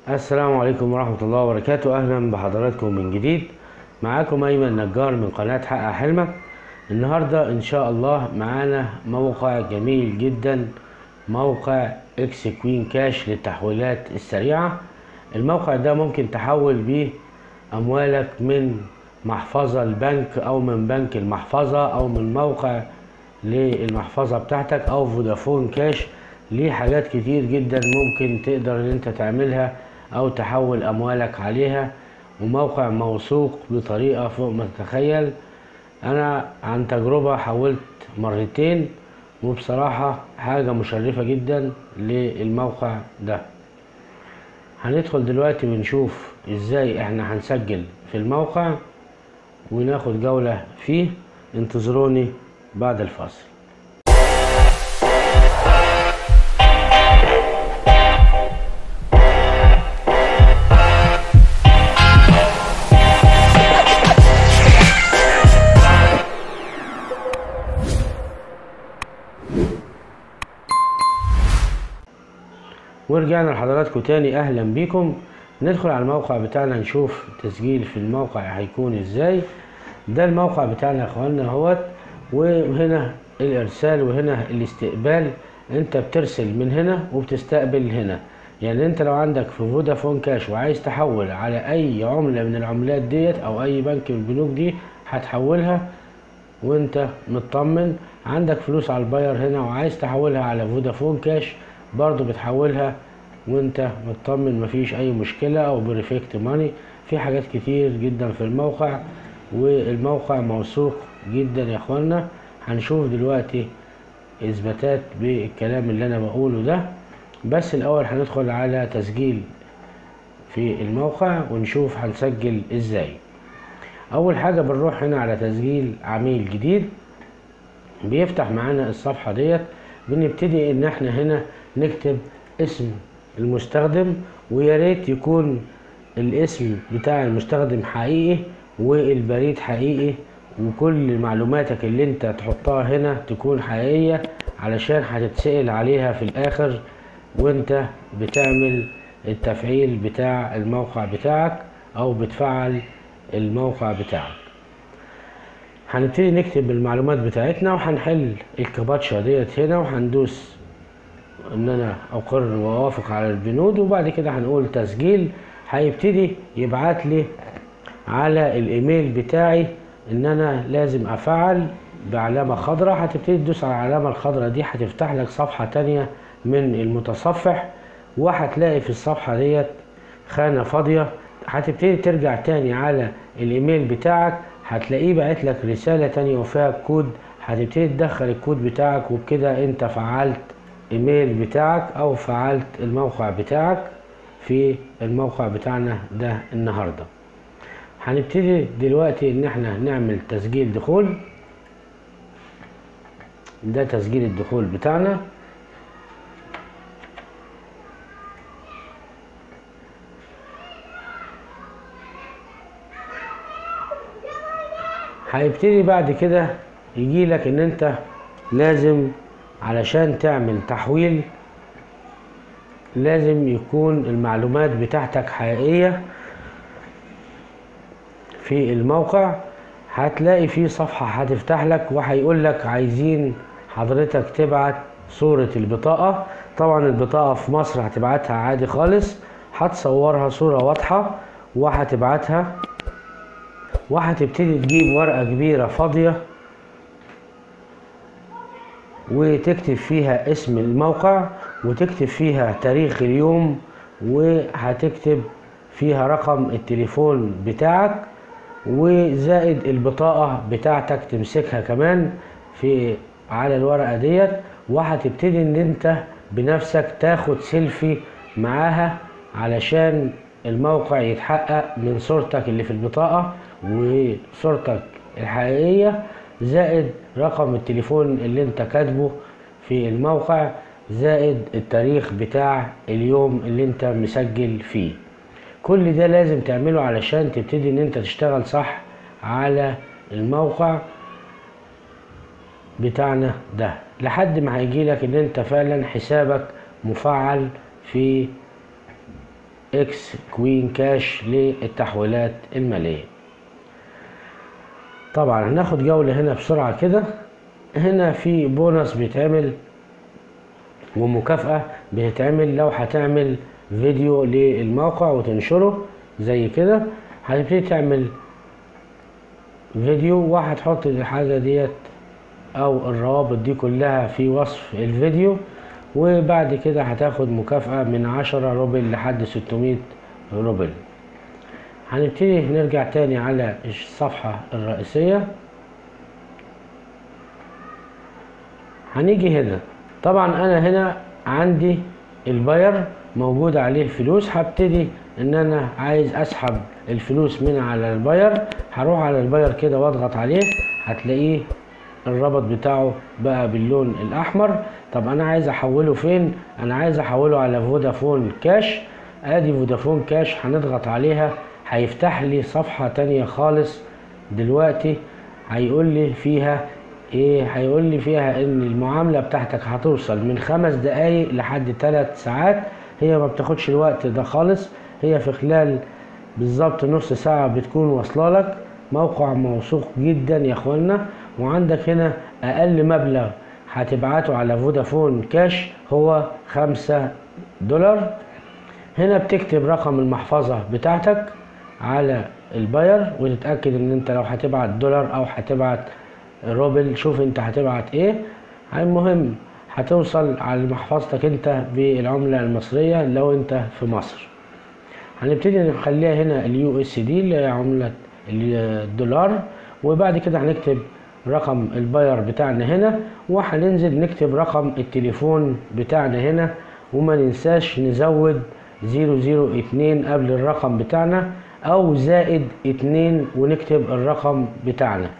السلام عليكم ورحمة الله وبركاته أهلا بحضراتكم من جديد معاكم أيمن نجار من قناة حقق حلمك النهاردة إن شاء الله معانا موقع جميل جدا موقع إكس كوين كاش للتحويلات السريعة الموقع ده ممكن تحول بيه أموالك من محفظة البنك أو من بنك المحفظة أو من موقع للمحفظة بتاعتك أو فودافون كاش ليه حاجات كتير جدا ممكن تقدر ان انت تعملها او تحول اموالك عليها وموقع موثوق بطريقة فوق ما تتخيل انا عن تجربة حولت مرتين وبصراحة حاجة مشرفة جدا للموقع ده هندخل دلوقتي ونشوف ازاي احنا هنسجل في الموقع وناخد جولة فيه انتظروني بعد الفاصل ورجعنا لحضراتكم تاني اهلا بيكم ندخل على الموقع بتاعنا نشوف تسجيل في الموقع هيكون ازاي ده الموقع بتاعنا يا اخوانا اهوت وهنا الارسال وهنا الاستقبال انت بترسل من هنا وبتستقبل هنا يعني انت لو عندك في فودافون كاش وعايز تحول على اي عملة من العملات ديت او اي بنك من البنوك دي هتحولها وانت مطمن عندك فلوس على الباير هنا وعايز تحولها على فودافون كاش برضو بتحولها وانت مطمن مفيش اي مشكلة او بريفكت ماني في حاجات كتير جدا في الموقع والموقع موثوق جدا يا اخوانا هنشوف دلوقتي اثباتات بالكلام اللي انا بقوله ده بس الاول هندخل على تسجيل في الموقع ونشوف هنسجل ازاي اول حاجة بنروح هنا على تسجيل عميل جديد بيفتح معانا الصفحة ديت بنبتدي ان احنا هنا نكتب اسم المستخدم ويا ريت يكون الاسم بتاع المستخدم حقيقي والبريد حقيقي وكل معلوماتك اللي انت تحطها هنا تكون حقيقية علشان هتتسأل عليها في الاخر وانت بتعمل التفعيل بتاع الموقع بتاعك او بتفعل الموقع بتاعك هنبتدي نكتب المعلومات بتاعتنا وهنحل الكباتشا ديت هنا وهندوس ان انا اقر واوافق على البنود وبعد كده هنقول تسجيل هيبتدي يبعت لي على الايميل بتاعي ان انا لازم افعل بعلامة خضراء هتبتدي تدوس على العلامة الخضراء دي هتفتح لك صفحة تانية من المتصفح وهتلاقي في الصفحة ديت خانة فاضية هتبتدي ترجع تاني على الايميل بتاعك هتلاقيه بعت لك رسالة تانية وفيها كود هتبتدي تدخل الكود بتاعك وبكده انت فعلت ايميل بتاعك او فعلت الموقع بتاعك في الموقع بتاعنا ده النهاردة هنبتدي دلوقتي ان احنا نعمل تسجيل دخول ده تسجيل الدخول بتاعنا هيبتدي بعد كده يجي لك ان انت لازم علشان تعمل تحويل لازم يكون المعلومات بتاعتك حقيقية في الموقع هتلاقي في صفحة هتفتح لك وهيقول لك عايزين حضرتك تبعت صورة البطاقة طبعا البطاقة في مصر هتبعتها عادي خالص هتصورها صورة واضحة وهتبعتها وهتبتدي تجيب ورقة كبيرة فاضية وتكتب فيها اسم الموقع وتكتب فيها تاريخ اليوم وهتكتب فيها رقم التليفون بتاعك وزائد البطاقة بتاعتك تمسكها كمان في على الورقة ديت وهتبتدي ان انت بنفسك تاخد سيلفي معاها علشان الموقع يتحقق من صورتك اللي في البطاقة وصورتك الحقيقية زائد رقم التليفون اللي انت كاتبه في الموقع زائد التاريخ بتاع اليوم اللي انت مسجل فيه كل ده لازم تعمله علشان تبتدي ان انت تشتغل صح على الموقع بتاعنا ده لحد ما هيجي لك ان انت فعلا حسابك مفعل في اكس كوين كاش للتحويلات المالية طبعا هناخد جولة هنا بسرعة كده هنا في بونص بيتعمل ومكافأة بتتعمل لو هتعمل فيديو للموقع وتنشره زي كده هتبتدي تعمل فيديو وهتحط الحاجة ديت او الروابط دي كلها في وصف الفيديو وبعد كده هتاخد مكافأة من عشرة روبل لحد ستمية روبل هنبتدي نرجع تاني على الصفحة الرئيسية هنيجي هنا طبعا انا هنا عندي الباير موجود عليه فلوس هبتدي ان انا عايز اسحب الفلوس من على الباير هروح على الباير كده واضغط عليه هتلاقيه الرابط بتاعه بقى باللون الاحمر طب انا عايز احوله فين انا عايز احوله على فودافون كاش ادي فودافون كاش هنضغط عليها هيفتح لي صفحة تانية خالص دلوقتي هيقول لي فيها ايه هيقول لي فيها ان المعاملة بتاعتك هتوصل من خمس دقايق لحد ثلاث ساعات هي ما بتاخدش الوقت ده خالص هي في خلال بالظبط نص ساعة بتكون واصلة لك موقع موثوق جدا يا اخوانا وعندك هنا اقل مبلغ هتبعته على فودافون كاش هو خمسة دولار هنا بتكتب رقم المحفظة بتاعتك على الباير وتتأكد ان انت لو هتبعت دولار او هتبعت روبل شوف انت هتبعت ايه المهم هتوصل على محفظتك انت بالعملة المصرية لو انت في مصر هنبتدي نخليها هنا اليو اس دي اللي هي عملة الدولار وبعد كده هنكتب رقم الباير بتاعنا هنا وهننزل نكتب رقم التليفون بتاعنا هنا وما ننساش نزود 002 قبل الرقم بتاعنا او زائد 2 ونكتب الرقم بتاعنا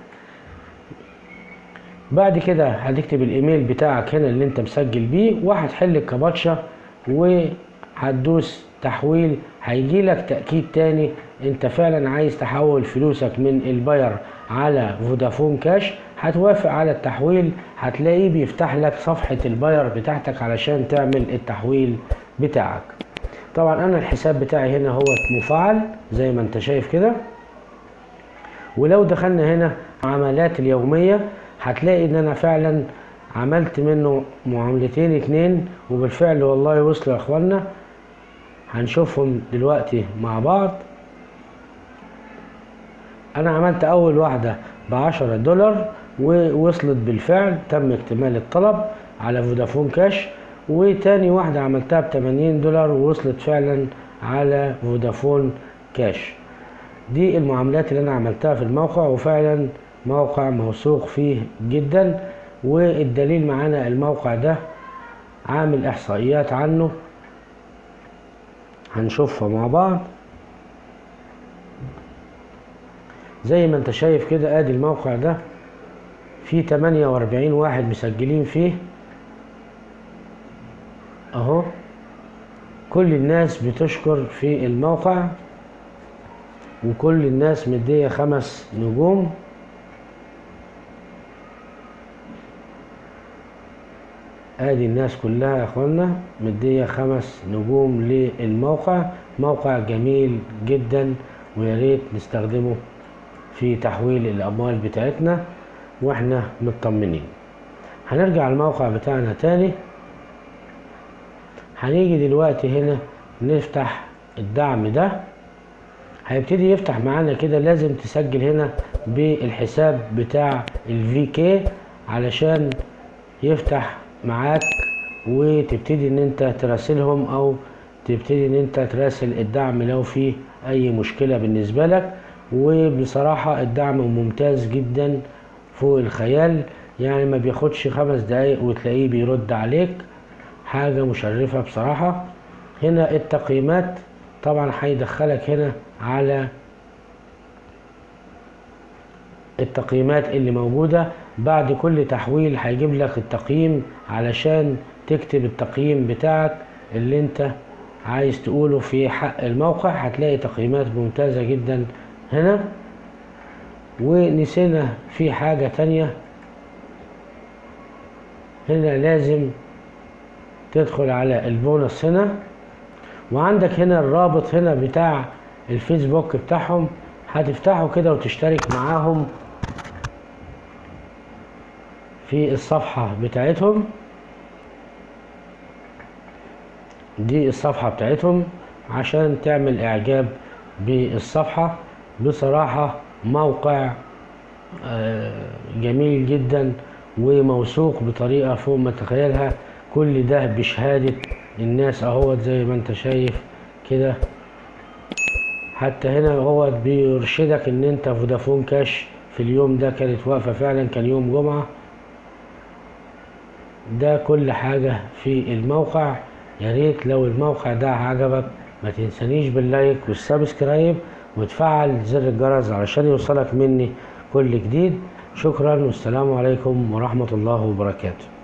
بعد كده هتكتب الايميل بتاعك هنا اللي انت مسجل بيه وهتحل الكباتشا وهتدوس تحويل هيجي لك تأكيد تاني انت فعلا عايز تحول فلوسك من الباير على فودافون كاش هتوافق على التحويل هتلاقيه بيفتح لك صفحة الباير بتاعتك علشان تعمل التحويل بتاعك طبعا انا الحساب بتاعي هنا هو مفعل زي ما انت شايف كده ولو دخلنا هنا عملات اليومية هتلاقي ان انا فعلا عملت منه معاملتين اتنين وبالفعل والله وصلوا يا اخوانا هنشوفهم دلوقتي مع بعض انا عملت اول واحدة بعشرة دولار ووصلت بالفعل تم اكتمال الطلب على فودافون كاش وتاني واحدة عملتها بتمانين دولار ووصلت فعلا على فودافون كاش دي المعاملات اللي انا عملتها في الموقع وفعلا موقع موثوق فيه جدا والدليل معانا الموقع ده عامل احصائيات عنه هنشوفها مع بعض زي ما انت شايف كده ادي الموقع ده فيه 48 واحد مسجلين فيه اهو كل الناس بتشكر في الموقع وكل الناس مدية خمس نجوم ادي الناس كلها يا اخوانا مدية خمس نجوم للموقع موقع جميل جدا ويا ريت نستخدمه في تحويل الاموال بتاعتنا واحنا مطمنين هنرجع الموقع بتاعنا تاني هنيجي دلوقتي هنا نفتح الدعم ده هيبتدي يفتح معانا كده لازم تسجل هنا بالحساب بتاع الفي كي علشان يفتح معاك وتبتدي ان انت تراسلهم او تبتدي ان انت تراسل الدعم لو في اي مشكلة بالنسبة لك وبصراحة الدعم ممتاز جدا فوق الخيال يعني ما بياخدش خمس دقايق وتلاقيه بيرد عليك حاجة مشرفة بصراحة هنا التقييمات طبعا هيدخلك هنا على التقييمات اللي موجودة بعد كل تحويل هيجيب لك التقييم علشان تكتب التقييم بتاعك اللي انت عايز تقوله في حق الموقع هتلاقي تقييمات ممتازة جدا هنا ونسينا في حاجة تانية هنا لازم تدخل على البونص هنا وعندك هنا الرابط هنا بتاع الفيسبوك بتاعهم هتفتحه كده وتشترك معاهم في الصفحة بتاعتهم دي الصفحة بتاعتهم عشان تعمل اعجاب بالصفحة بصراحة موقع آه، جميل جدا وموثوق بطريقة فوق ما تتخيلها كل ده بشهادة الناس اهوت زي ما انت شايف كده حتى هنا هو بيرشدك ان انت فودافون كاش في اليوم ده كانت واقفة فعلا كان يوم جمعة ده كل حاجة في الموقع يا ريت لو الموقع ده عجبك ما تنسانيش باللايك والسبسكرايب وتفعل زر الجرس علشان يوصلك مني كل جديد شكرا والسلام عليكم ورحمة الله وبركاته